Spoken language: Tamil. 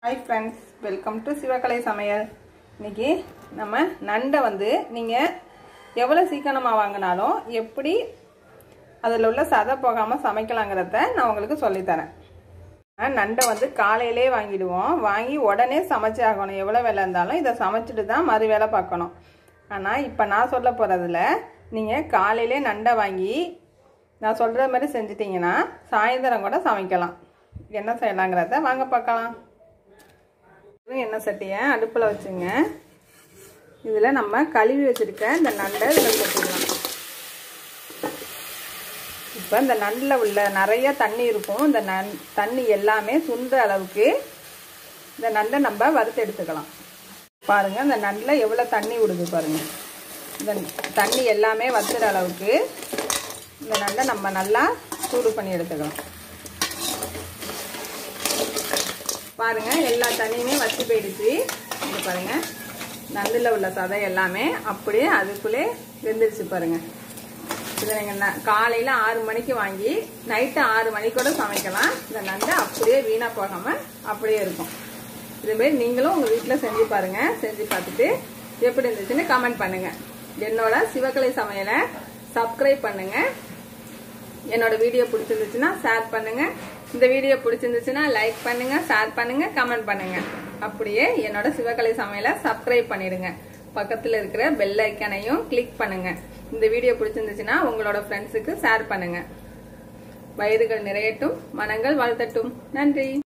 hi friends welcome to Sivakalai சமையல் இன்னைக்கு நம்ம நண்டை வந்து நீங்கள் எவ்வளோ சீக்கிரமாக வாங்கினாலும் எப்படி அதில் உள்ள சதை போகாமல் சமைக்கலாங்கிறத நான் உங்களுக்கு சொல்லித்தரேன் ஆஹ் நண்டை வந்து காலையிலே வாங்கிடுவோம் வாங்கி உடனே சமைச்சே ஆகணும் எவ்வளோ வேலை இருந்தாலும் இதை சமைச்சிட்டு தான் மறு வேலை பார்க்கணும் ஆனால் இப்போ நான் சொல்ல போகிறதுல நீங்கள் காலையிலே நண்டை வாங்கி நான் சொல்கிற மாதிரி செஞ்சிட்டிங்கன்னா சாயந்தரம் கூட சமைக்கலாம் என்ன செய்யலாங்கிறத வாங்க பார்க்கலாம் எண்ணெய் சட்டியை அடுப்பில் வச்சுங்க இதில் நம்ம கழுவி வச்சுருக்க இந்த நண்டை இதில் போட்டுக்கலாம் இப்போ இந்த நண்டில் உள்ள நிறைய தண்ணி இருக்கும் இந்த நன் தண்ணி எல்லாமே சுண்டுற அளவுக்கு இந்த நண்டை நம்ம வறுத்து எடுத்துக்கலாம் பாருங்கள் இந்த நண்டில் எவ்வளோ தண்ணி விடுது பாருங்கள் இந்த தண்ணி எல்லாமே வத்துற அளவுக்கு இந்த நண்டை நம்ம நல்லா சூடு பண்ணி எடுத்துக்கலாம் பாருங்க எல்லா தண்ணியுமே வச்சு போயிடுச்சு இது பாருங்க நண்டில் உள்ள சதை எல்லாமே அப்படியே அதுக்குள்ளே வெந்துருச்சு பாருங்க இதை நீங்கள் காலையில் ஆறு மணிக்கு வாங்கி நைட்டு ஆறு மணிக்கூட சமைக்கலாம் இந்த நண்டை அப்படியே வீணாக போகாமல் அப்படியே இருக்கும் இதுமாரி நீங்களும் உங்கள் வீட்டில் செஞ்சு பாருங்க செஞ்சு பார்த்துட்டு எப்படி இருந்துச்சுன்னு கமெண்ட் பண்ணுங்க என்னோட சிவகலை சமையலை சப்ஸ்கிரைப் பண்ணுங்க என்னோட வீடியோ பிடிச்சிருந்துச்சுன்னா ஷேர் பண்ணுங்க இந்த வீடியோ பிடிச்சிருந்துச்சுன்னா லைக் பண்ணுங்க ஷேர் பண்ணுங்க கமெண்ட் பண்ணுங்க அப்படியே என்னோட சிவகலை சமையலை சப்ஸ்கிரைப் பண்ணிடுங்க பக்கத்தில் இருக்கிற பெல் ஐக்கனையும் கிளிக் பண்ணுங்க இந்த வீடியோ பிடிச்சிருந்துச்சுன்னா உங்களோட ஃப்ரெண்ட்ஸுக்கு ஷேர் பண்ணுங்க வயதுகள் நிறையட்டும் மனங்கள் வாழ்த்தட்டும் நன்றி